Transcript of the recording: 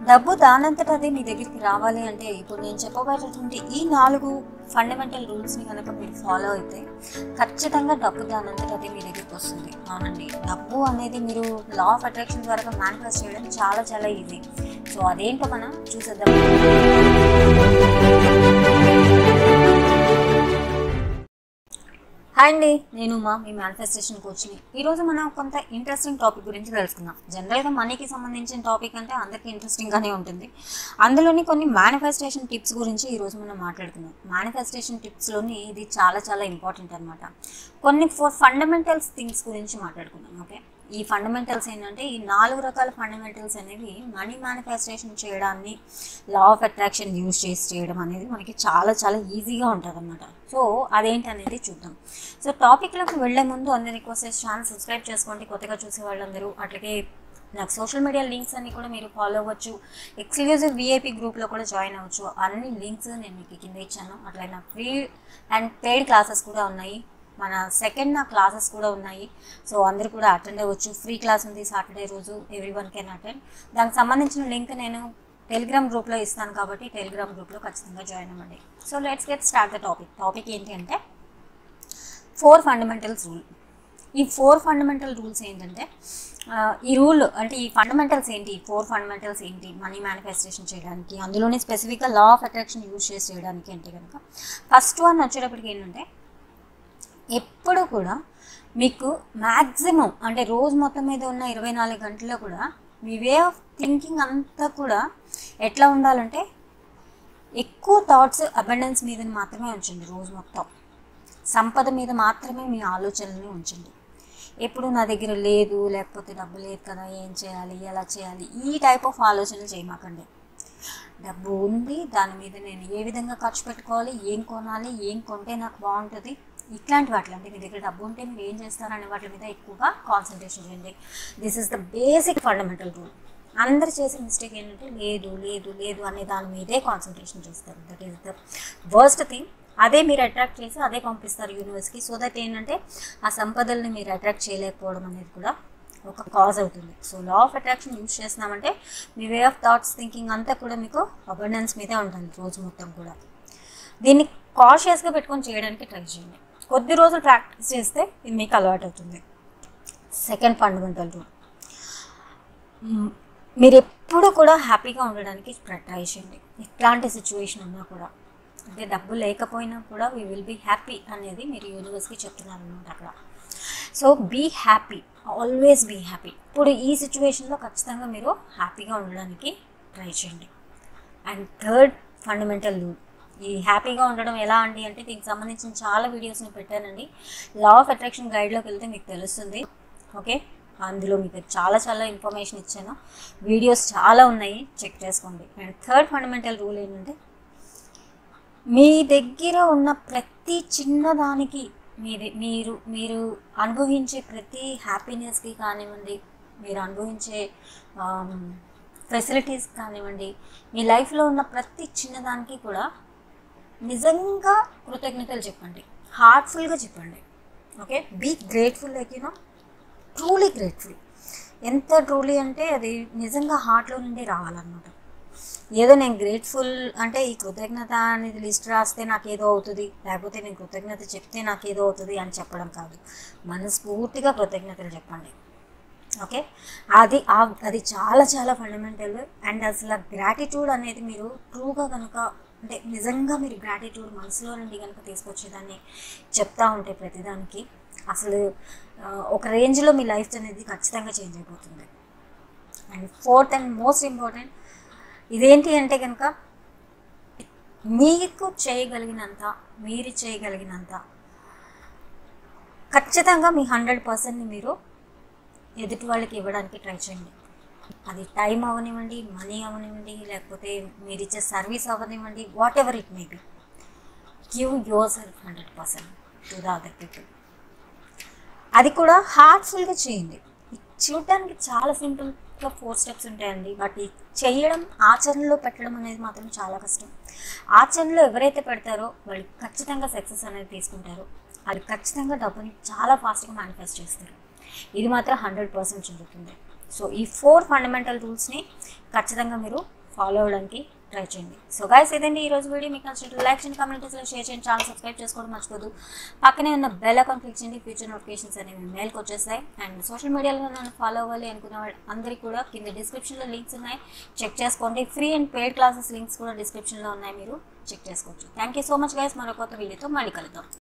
డబ్బు దానంతట అదే మీ దగ్గరికి రావాలి అంటే ఇప్పుడు నేను చెప్పబోయేటటువంటి ఈ నాలుగు ఫండమెంటల్ రూల్స్ని కనుక మీరు ఫాలో అయితే ఖచ్చితంగా డబ్బు దానంతట అదే మీ దగ్గరికి వస్తుంది అవునండి డబ్బు అనేది మీరు లా ఆఫ్ అట్రాక్షన్ ద్వారా మేనిఫెస్ట్ చేయడం చాలా చాలా ఈజీ సో అదేంటో మనం చూసేద్దాం హాయ్ అండి నేను మా మీ మేనిఫెస్టేషన్ కోచ్ని ఈరోజు మనం కొంత ఇంట్రెస్టింగ్ టాపిక్ గురించి తెలుసుకుందాం జనరల్గా మనీకి సంబంధించిన టాపిక్ అంటే అందరికీ ఇంట్రెస్టింగ్గానే ఉంటుంది అందులోని కొన్ని మేనిఫెస్టేషన్ టిప్స్ గురించి ఈరోజు మనం మాట్లాడుకుందాం మేనిఫెస్టేషన్ టిప్స్లోని ఇది చాలా చాలా ఇంపార్టెంట్ అనమాట కొన్ని ఫోర్ ఫండమెంటల్స్ థింగ్స్ గురించి మాట్లాడుకుందాం ఓకే ఈ ఫండమెంటల్స్ ఏంటంటే ఈ నాలుగు రకాల ఫండమెంటల్స్ అనేవి మనీ మేనిఫెస్టేషన్ చేయడాన్ని లా ఆఫ్ అట్రాక్షన్ యూజ్ చేసి చేయడం అనేది మనకి చాలా చాలా ఈజీగా ఉంటుంది అనమాట సో అదేంటి అనేది చూద్దాం సో టాపిక్లోకి వెళ్ళే ముందు అందరి రిక్వెస్ట్ చేసి ఛానల్ సబ్స్క్రైబ్ చేసుకోండి కొత్తగా చూసే వాళ్ళందరూ అట్లాగే నాకు సోషల్ మీడియా లింక్స్ అన్ని కూడా మీరు ఫాలో అవ్వచ్చు ఎక్స్క్లూజివ్ విఐపి గ్రూప్లో కూడా జాయిన్ అవ్వచ్చు అన్ని లింక్స్ నేను మీకు కింద ఇచ్చాను అట్లా నా ఫ్రీ అండ్ పెయిడ్ క్లాసెస్ కూడా ఉన్నాయి మన సెకండ్ నా క్లాసెస్ కూడా ఉన్నాయి సో అందరూ కూడా అటెండ్ అవ్వచ్చు ఫ్రీ క్లాస్ ఉంది సాటర్డే రోజు ఎవ్రీ వన్ కెన్ అటెండ్ దానికి సంబంధించిన లింక్ నేను టెలిగ్రామ్ గ్రూప్లో ఇస్తాను కాబట్టి టెలిగ్రామ్ గ్రూప్లో ఖచ్చితంగా జాయిన్ అవ్వండి so let's get start the topic topic ఏంటి అంటే ఫోర్ ఫండమెంటల్స్ రూల్ ఈ ఫోర్ ఫండమెంటల్ రూల్స్ ఏంటంటే ఆ, ఈ రూల్ అంటే ఈ ఫండమెంటల్స్ ఏంటి ఈ ఫోర్ ఫండమెంటల్స్ ఏంటి మనీ మేనిఫెస్టేషన్ చేయడానికి అందులోనే స్పెసిఫిక్గా లా ఆఫ్ అట్రాక్షన్ యూజ్ చేసి చేయడానికి అంటే కనుక ఫస్ట్ వన్ వచ్చేటప్పటికి ఏంటంటే ఎప్పుడు కూడా మీకు మ్యాక్సిమం అంటే రోజు మొత్తం మీద ఉన్న ఇరవై నాలుగు గంటల్లో కూడా మీ వే ఆఫ్ థింకింగ్ అంతా కూడా ఎట్లా ఉండాలంటే ఎక్కువ థాట్స్ అబండెన్స్ మీద మాత్రమే ఉంచండి రోజు మొత్తం సంపద మీద మాత్రమే మీ ఆలోచనల్ని ఉంచండి ఎప్పుడు నా దగ్గర లేదు లేకపోతే డబ్బు లేదు కదా ఏం చేయాలి ఎలా చేయాలి ఈ టైప్ ఆఫ్ ఆలోచనలు చేయమాకండి డబ్బు ఉంది దాని మీద నేను ఏ విధంగా ఖర్చు పెట్టుకోవాలి ఏం కొనాలి ఏం కొంటే నాకు బాగుంటుంది ఇట్లాంటి వాటి అంటే మీ దగ్గర డబ్బు ఉంటే మీరు ఏం చేస్తారనే వాటి మీద ఎక్కువగా కాన్సన్ట్రేషన్ చేయండి this is the basic fundamental rule అందరు చేసే మిస్టేక్ ఏంటంటే లేదు లేదు లేదు అనే దాని మీదే కాన్సన్ట్రేషన్ చేస్తారు that is the worst thing అదే మీరు అట్రాక్ట్ చేసి అదే పంపిస్తారు యూనివర్స్కి సో దట్ ఏంటంటే ఆ సంపదల్ని మీరు అట్రాక్ట్ చేయలేకపోవడం అనేది కూడా ఒక కాజ్ అవుతుంది so law of attraction use చేస్తున్నామంటే మీ వే ఆఫ్ థాట్స్ థింకింగ్ అంతా కూడా మీకు అబండెన్స్ మీదే ఉంటుంది రోజు మొత్తం కూడా దీన్ని కాషియస్గా పెట్టుకొని చేయడానికి ట్రై చేయండి కొద్ది రోజులు ప్రాక్టీస్ చేస్తే ఇది మీకు అలవాటు అవుతుంది సెకండ్ ఫండమెంటల్ రూల్ మీరు ఎప్పుడు కూడా హ్యాపీగా ఉండడానికి ట్రై చేయండి ఎట్లాంటి సిచ్యువేషన్ ఉన్నా కూడా అంటే డబ్బు లేకపోయినా కూడా వీ విల్ బీ హ్యాపీ అనేది మీరు యూనివర్స్కి చెప్తున్నారు అనమాట అక్కడ so be happy always be happy ఇప్పుడు ఈ సిచ్యువేషన్లో ఖచ్చితంగా మీరు హ్యాపీగా ఉండడానికి ట్రై చేయండి అండ్ థర్డ్ ఫండమెంటల్ రూల్ ఈ హ్యాపీగా ఉండడం ఎలా అండి అంటే దీనికి సంబంధించిన చాలా వీడియోస్ని పెట్టానండి లా ఆఫ్ అట్రాక్షన్ గైడ్లోకి వెళ్తే మీకు తెలుస్తుంది ఓకే అందులో మీకు చాలా చాలా ఇన్ఫర్మేషన్ ఇచ్చాను వీడియోస్ చాలా ఉన్నాయి చెక్ చేసుకోండి అండ్ థర్డ్ ఫండమెంటల్ రూల్ ఏంటంటే మీ దగ్గర ఉన్న ప్రతి చిన్నదానికి మీది మీరు మీరు అనుభవించే ప్రతి హ్యాపీనెస్కి కానివ్వండి మీరు అనుభవించే ఫెసిలిటీస్ కానివ్వండి మీ లైఫ్లో ఉన్న ప్రతి చిన్నదానికి కూడా నిజంగా కృతజ్ఞతలు చెప్పండి హార్ట్ఫుల్గా చెప్పండి okay be grateful like you know truly grateful ఎంత ట్రూలీ అంటే అది నిజంగా హార్ట్లో నుండి రావాలన్నమాట ఏదో నేను గ్రేట్ఫుల్ అంటే ఈ కృతజ్ఞత అనేది లిస్ట్ రాస్తే నాకు ఏదో అవుతుంది లేకపోతే నేను కృతజ్ఞత చెప్తే నాకు ఏదో అవుతుంది అని చెప్పడం కాదు మనస్ఫూర్తిగా కృతజ్ఞతలు చెప్పండి ఓకే అది ఆ- అది చాలా చాలా ఫండమెంటల్ అండ్ అసలు గ్రాటిట్యూడ్ అనేది మీరు ట్రూగా కనుక అంటే నిజంగా మీరు గ్రాటిట్యూడ్ మనసులో నుండి కనుక తీసుకొచ్చేదాన్ని చెప్తా ఉంటే ప్రతిదానికి అసలు ఆ, ఒక రేంజ్లో మీ లైఫ్ అనేది ఖచ్చితంగా చేంజ్ అయిపోతుంది and fourth and most important ఇదేంటి అంటే కనుక మీకు చేయగలిగినంత మీరు చేయగలిగినంత ఖచ్చితంగా మీ హండ్రెడ్ పర్సెంట్ని మీరు ఎదుటి వాళ్ళకి ఇవ్వడానికి ట్రై చేయండి అది టైం అవనివ్వండి మనీ అవనివ్వండి లేకపోతే మీరు ఇచ్చే సర్వీస్ అవనివ్వండి whatever it may be give yourself hundred percent to the other people అది కూడా హార్ట్ఫుల్గా చేయండి ఇది చూడటానికి చాలా సింపుల్గా ఫోర్ స్టెప్స్ ఉంటాయండి బట్ ఈ చేయడం ఆచరణలో పెట్టడం అనేది మాత్రం చాలా కష్టం ఆచరణలో ఎవరైతే పెడతారో వాళ్ళు ఖచ్చితంగా సక్సెస్ అనేది తీసుకుంటారు అది ఖచ్చితంగా డబ్బుని చాలా ఫాస్ట్గా మేనిఫెస్ట్ చేస్తారు ఇది మాత్రం హండ్రెడ్ పర్సెంట్ జరుగుతుంది సో ఈ ఫోర్ ఫండమెంటల్ రూల్స్ని ఖచ్చితంగా మీరు ఫాలో అవ్వడానికి ట్రై చేయండి సో గైస్ ఇదండి ఈ రోజు వీడియో మీకు నచ్చినట్టు లైక్ చేయండి కమ్యూనిటీస్లో షేర్ చేయండి ఛానల్ సబ్స్క్రైబ్ చేసుకోవడం మర్చిపోదు పక్కనే ఉన్న బెల్ ఐకాన్ క్లిక్ చేయండి ఫ్యూచర్ నోటిఫికేషన్స్ అనేవి మెయిల్కి వచ్చేస్తాయి అండ్ సోషల్ మీడియాలో నన్ను ఫాలో అవ్వాలి అనుకునే వాళ్ళు అందరికీ కూడా కింద డిస్క్రిప్షన్లో లింక్స్ ఉన్నాయి చెక్ చేసుకోండి free and paid classes links కూడా డిస్క్రిప్షన్లో ఉన్నాయి మీరు చెక్ చేసుకోవచ్చు thank you so much guys మరో కొత్త వీడియోతో మళ్ళీ కలుద్దాం